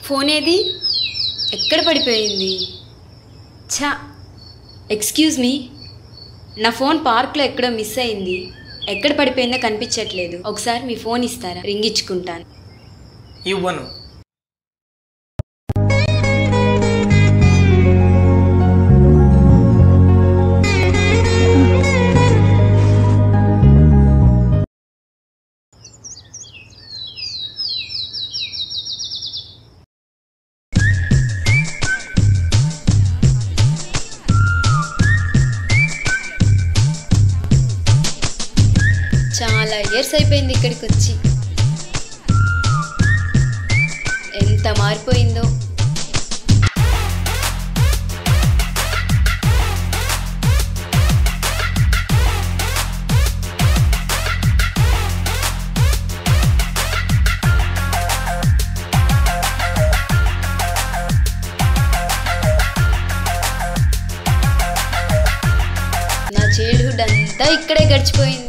Phone ఏది ఎక్కడ పడిపోయింది ఛా ఎక్స్క్యూజ్ మీ నా ఫోన్ పార్క్లో ఎక్కడో మిస్ అయింది ఎక్కడ పడిపోయిందో కనిపించట్లేదు ఒకసారి మీ ఫోన్ ఇస్తారా రింగ్ ఇచ్చుకుంటాను ఇవ్వను చాలా ఇయర్స్ అయిపోయింది ఇక్కడికి వచ్చి ఎంత మారిపోయిందో నా చైల్డ్హుడ్ అంతా ఇక్కడే గడిచిపోయింది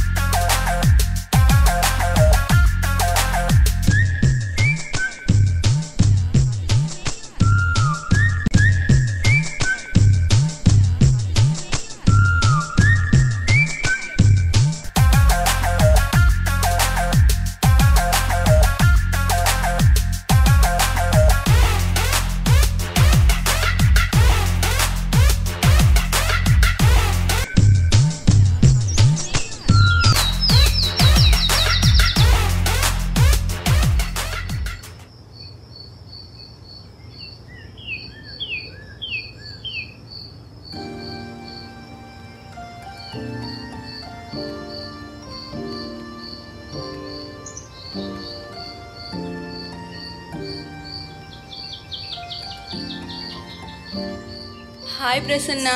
హాయ్ ప్రసన్న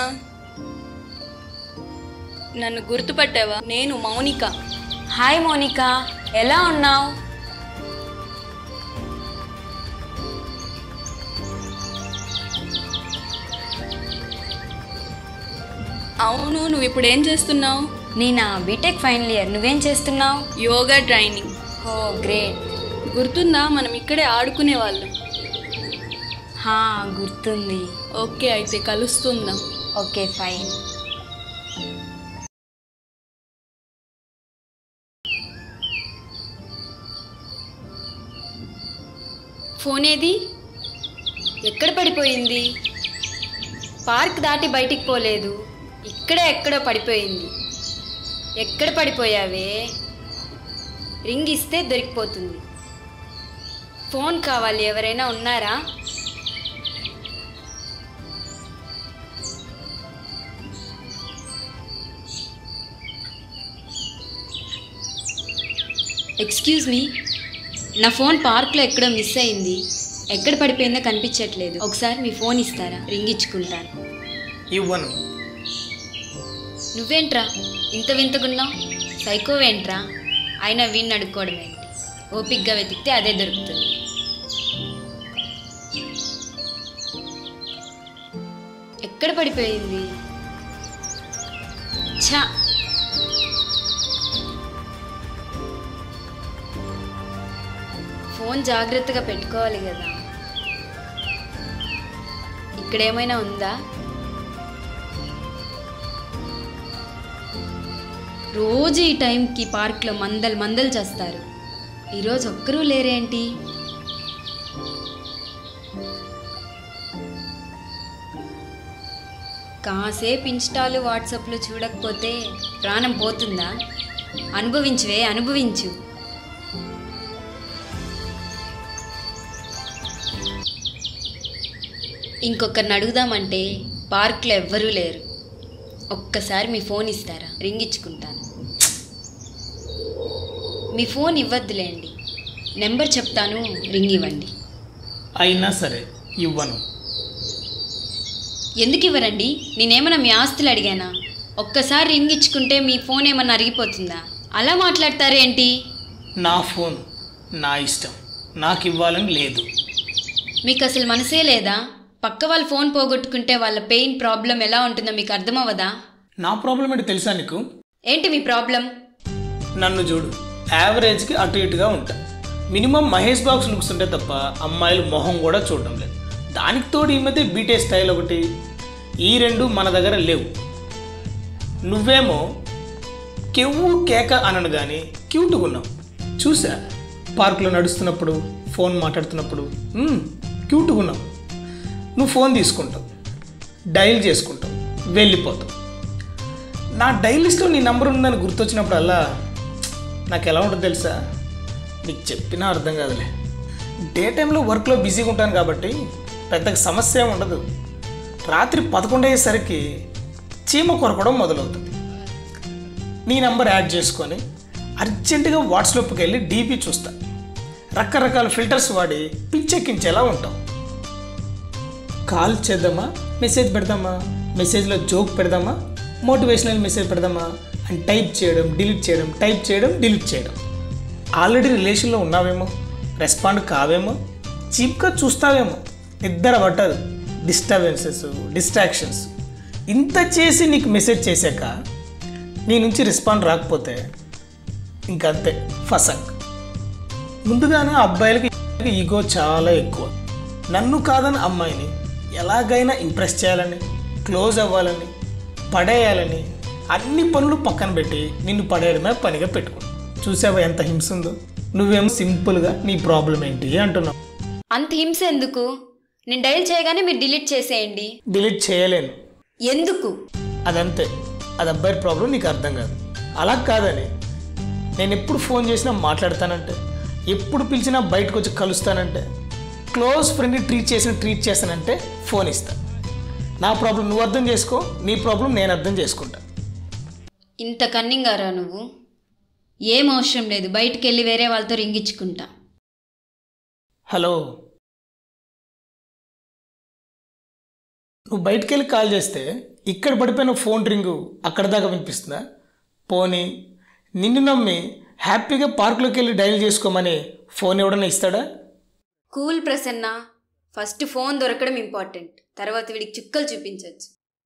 నన్ను గుర్తుపట్టావా నేను మౌనిక హాయ్ మోనిక ఎలా ఉన్నావు అవును నువ్వు ఇప్పుడు ఏం చేస్తున్నావు నేనా బీటెక్ ఫైనల్ ఇయర్ నువ్వేం చేస్తున్నావు యోగా ట్రైనింగ్ ఓ గ్రేట్ గుర్తుందా మనం ఇక్కడే ఆడుకునే వాళ్ళం హా గుర్తుంది ఓకే అయితే కలుస్తుందాం ఓకే ఫైన్ ఫోన్ ఏది ఎక్కడ పడిపోయింది పార్క్ దాటి బయటికి పోలేదు ఇక్కడే ఎక్కడో పడిపోయింది ఎక్కడ పడిపోయావే రింగ్ ఇస్తే దొరికిపోతుంది ఫోన్ కావాలి ఎవరైనా ఉన్నారా ఎక్స్క్యూజ్ మీ నా ఫోన్ పార్క్లో ఎక్కడో మిస్ అయింది ఎక్కడ పడిపోయిందో కనిపించట్లేదు ఒకసారి మీ ఫోన్ ఇస్తారా రింగ్ ఇచ్చుకుంటాను ఇవ్వను నువ్వేంట్రా ఇంత వింతగున్నావు సైకోవేంట్రా అయినా వీణ్ణి అడుక్కోవడం ఏంటి ఓపిక్గా వెతికితే అదే దొరుకుతుంది ఎక్కడ పడిపోయింది ఛా ఫోన్ జాగ్రత్తగా పెట్టుకోవాలి కదా ఇక్కడ ఏమైనా ఉందా రోజు ఈ టైంకి పార్క్లో మందలు మందలు చేస్తారు ఈరోజు ఒక్కరూ లేరేంటి కాసేపు ఇన్స్టాలు వాట్సాప్లు చూడకపోతే ప్రాణం పోతుందా అనుభవించువే అనుభవించు ఇంకొకరిని అడుగుదామంటే పార్క్లో ఎవ్వరూ లేరు ఒక్కసారి మీ ఫోన్ ఇస్తారా రింగ్ ఇచ్చుకుంటాను మీ ఫోన్ ఇవ్వద్దులేండి నెంబర్ చెప్తాను రింగ్ ఇవ్వండి అయినా సరే ఇవ్వను ఎందుకు ఇవ్వరండి నేనేమన్నా మీ ఆస్తులు అడిగానా ఒక్కసారి రింగ్ ఇచ్చుకుంటే మీ ఫోన్ ఏమన్నా అరిగిపోతుందా అలా మాట్లాడతారేంటి నా ఫోన్ నా ఇష్టం నాకు ఇవ్వాలని లేదు మీకు అసలు మనసే లేదా పక్క వాళ్ళ ఫోన్ పోగొట్టుకుంటే వాళ్ళ పెయిన్ ప్రాబ్లం ఎలా ఉంటుందో మీకు అర్థమవ్వదా నా ప్రాబ్లం ఏంటి తెలుసా నీకు ఏంటి మీ ప్రాబ్లం నన్ను చూడు యావరేజ్కి అటు ఇటుగా ఉంటా మినిమం మహేష్ బాక్స్ లుక్స్ ఉంటే తప్ప అమ్మాయిలు మొహం కూడా చూడడం లేదు దానికి తోడు ఈ మధ్య బీటే స్టైల్ ఒకటి ఈ రెండు మన దగ్గర లేవు నువ్వేమో కెవ్వు కేక అనను కానీ క్యూట్గా ఉన్నావు చూసా పార్కులో నడుస్తున్నప్పుడు ఫోన్ మాట్లాడుతున్నప్పుడు మ్మ్, క్యూట్గా ఉన్నావు నువ్వు ఫోన్ తీసుకుంటావు డైల్ చేసుకుంటావు వెళ్ళిపోతావు నా డైల్ లిస్ట్లో నీ నంబర్ ఉందని గుర్తొచ్చినప్పుడల్లా నాకు ఎలా ఉంటుంది తెలుసా నీకు చెప్పినా అర్థం కాదులే డే టైంలో వర్క్లో బిజీగా ఉంటాను కాబట్టి పెద్దగా సమస్య ఏం ఉండదు రాత్రి పదకొండు అయ్యేసరికి చీమ కొరకడం మొదలవుతుంది నీ నంబర్ యాడ్ చేసుకొని అర్జెంటుగా వాట్సాప్కి వెళ్ళి డీపీ చూస్తా రకరకాల ఫిల్టర్స్ వాడి పిచ్చెక్కించేలా ఉంటాం కాల్ చేద్దామా మెసేజ్ పెడదామా మెసేజ్లో జోక్ పెడదామా మోటివేషనల్ మెసేజ్ పెడదామా అని టైప్ చేయడం డిలీట్ చేయడం టైప్ చేయడం డిలీట్ చేయడం ఆల్రెడీ రిలేషన్లో ఉన్నావేమో రెస్పాండ్ కావేమో చీప్గా చూస్తావేమో నిద్ర పట్టదు డిస్టర్బెన్సెస్ డిస్ట్రాక్షన్స్ ఇంత చేసి నీకు మెసేజ్ చేశాక నీ నుంచి రెస్పాండ్ రాకపోతే ఇంకంతే ఫసక్ ముందుగానే అబ్బాయిలకి ఈగో చాలా ఎక్కువ నన్ను కాదని అమ్మాయిని ఎలాగైనా ఇంప్రెస్ చేయాలని క్లోజ్ అవ్వాలని పడేయాలని అన్ని పనులు పక్కన పెట్టి నిన్ను పడేయడమే పనిగా పెట్టుకో చూసావా ఎంత హింస ఉందో నువ్వేమో సింపుల్గా నీ ప్రాబ్లం ఏంటి అంటున్నావు అంత హింస ఎందుకు నేను డైల్ చేయగానే మీరు డిలీట్ చేసేయండి డిలీట్ చేయలేను ఎందుకు అదంతే అది అబ్బాయి ప్రాబ్లం నీకు అర్థం కాదు అలా కాదని నేను ఎప్పుడు ఫోన్ చేసినా మాట్లాడతానంటే ఎప్పుడు పిలిచినా బయటకు వచ్చి కలుస్తానంటే క్లోజ్ ఫ్రెండ్ని ట్రీట్ చేసిన ట్రీట్ చేస్తానంటే ఫోన్ ఇస్తా నా ప్రాబ్లం నువ్వు అర్థం చేసుకో నీ ప్రాబ్లం నేను అర్థం చేసుకుంటా ఇంత కన్నింగారా నువ్వు ఏం అవసరం లేదు బయటికి వెళ్ళి వేరే వాళ్ళతో రింగిచ్చుకుంటా హలో నువ్వు బయటికి వెళ్ళి కాల్ చేస్తే ఇక్కడ పడిపోయిన ఫోన్ రింగు అక్కడ దాకా వినిపిస్తుందా పోనీ నిన్ను నమ్మి హ్యాపీగా పార్కులోకి వెళ్ళి డైల్ చేసుకోమని ఫోన్ ఎవడన్నా ఇస్తాడా కూల్ ప్రసన్న ఫస్ట్ ఫోన్ దొరకడం ఇంపార్టెంట్ తర్వాత వీడికి చుక్కలు చూపించవచ్చు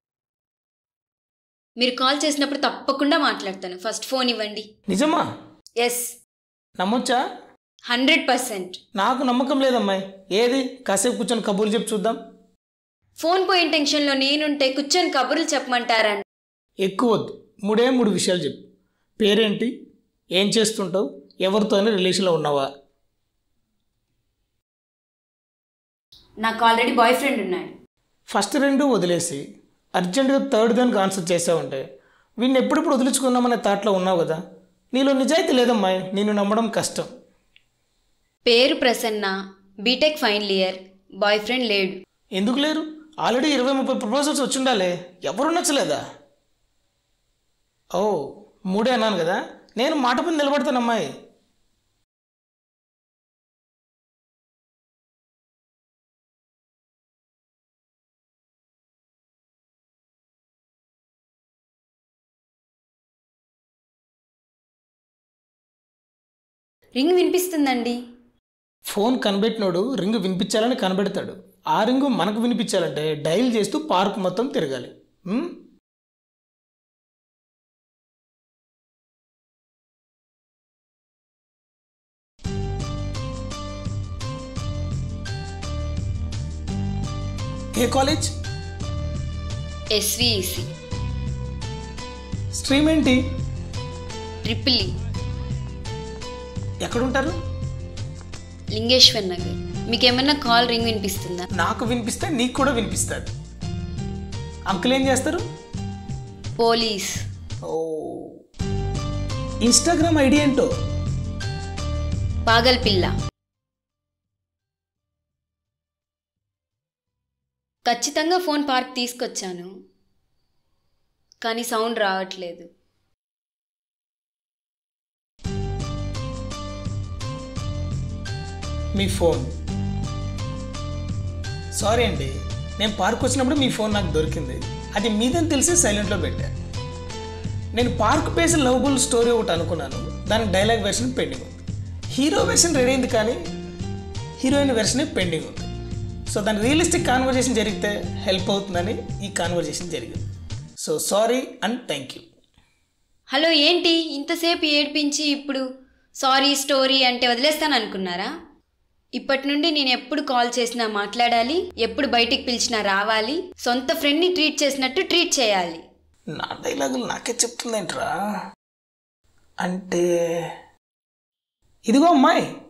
మీరు కాల్ చేసినప్పుడు తప్పకుండా మాట్లాడతాను ఫస్ట్ ఫోన్ ఇవ్వండి నిజమా ఎస్ నమ్మొచ్చా హండ్రెడ్ పర్సెంట్ నాకు నమ్మకం లేదమ్మాయి ఏది కాసేపు కూర్చొని కబుర్లు చెప్పి చూద్దాం ఫోన్ పోయిన టెన్షన్లో నేనుంటే కూర్చొని కబుర్లు చెప్పమంటారా ఎక్కువ వద్దు మూడే మూడు విషయాలు చెప్పు పేరేంటి ఏం చేస్తుంటావు ఎవరితోనే రిలేషన్లో ఉన్నావా నాకు ఆల్రెడీ బాయ్ ఫ్రెండ్ ఉన్నాడు ఫస్ట్ రెండు వదిలేసి అర్జెంటుగా థర్డ్ దానికి ఆన్సర్ చేసావంటే వీడిని ఎప్పుడెప్పుడు వదిలించుకుందామనే థాట్లో ఉన్నావు కదా నీలో నిజాయితీ లేదమ్మాయి నిన్ను నమ్మడం కష్టం పేరు Prasanna B Tech final year boyfriend లేడు ఎందుకు లేరు ఆల్రెడీ ఇరవై ముప్పై ప్రపోజల్స్ వచ్చిండాలే ఎవరు నచ్చలేదా ఓ మూడే అన్నాను కదా నేను మాట పని నిలబడతాను అమ్మాయి రింగ్ వినిపిస్తుందండి ఫోన్ కనిపెట్టినోడు రింగ్ వినిపించాలని కనబెడతాడు ఆ రింగు మనకు వినిపించాలంటే డైల్ చేస్తూ పార్క్ మొత్తం తిరగాలి ఉమ్? ఏ కాలేజ్ ఎస్విఈసి స్ట్రీమ్ ఏంటి ట్రిపుల్ ఈ ఎక్కడుంటారు లింగేశ్వర్ నగర్ మీకేమన్నా కాల్ రింగ్ వినిపిస్తుందా నాకు వినిపిస్తే నీకు కూడా వినిపిస్తుంది అంకుల్ ఏం చేస్తారు పోలీస్ ఓ ఇన్స్టాగ్రామ్ ఐడి ఏంటో పాగల్ పిల్ల ఖచ్చితంగా ఫోన్ పార్క్ తీసుకొచ్చాను కానీ సౌండ్ రావట్లేదు మీ ఫోన్ సారీ అండి నేను పార్క్ వచ్చినప్పుడు మీ ఫోన్ నాకు దొరికింది అది మీదని తెలిసి సైలెంట్లో పెట్టా నేను పార్క్ పేస్ లవబుల్ స్టోరీ ఒకటి అనుకున్నాను దానికి డైలాగ్ వెర్షన్ పెండింగ్ ఉంది హీరో వెర్షన్ రెడీ అయింది కానీ హీరోయిన్ వెర్షనే పెండింగ్ ఉంది సో దాని రియలిస్టిక్ కాన్వర్జేషన్ జరిగితే హెల్ప్ అవుతుందని ఈ కాన్వర్జేషన్ జరిగింది so sorry and thank you hello ఏంటి ఇంతసేపు ఏడ్పించి ఇప్పుడు సారీ స్టోరీ అంటే వదిలేస్తాను అనుకున్నారా ఇప్పటి నుండి నేను ఎప్పుడు కాల్ చేసినా మాట్లాడాలి ఎప్పుడు బయటికి పిలిచినా రావాలి సొంత ఫ్రెండ్ని ట్రీట్ చేసినట్టు ట్రీట్ చేయాలి నా డైలాగులు నాకే చెప్తుందేంట్రా అంటే ఇదిగో అమ్మాయి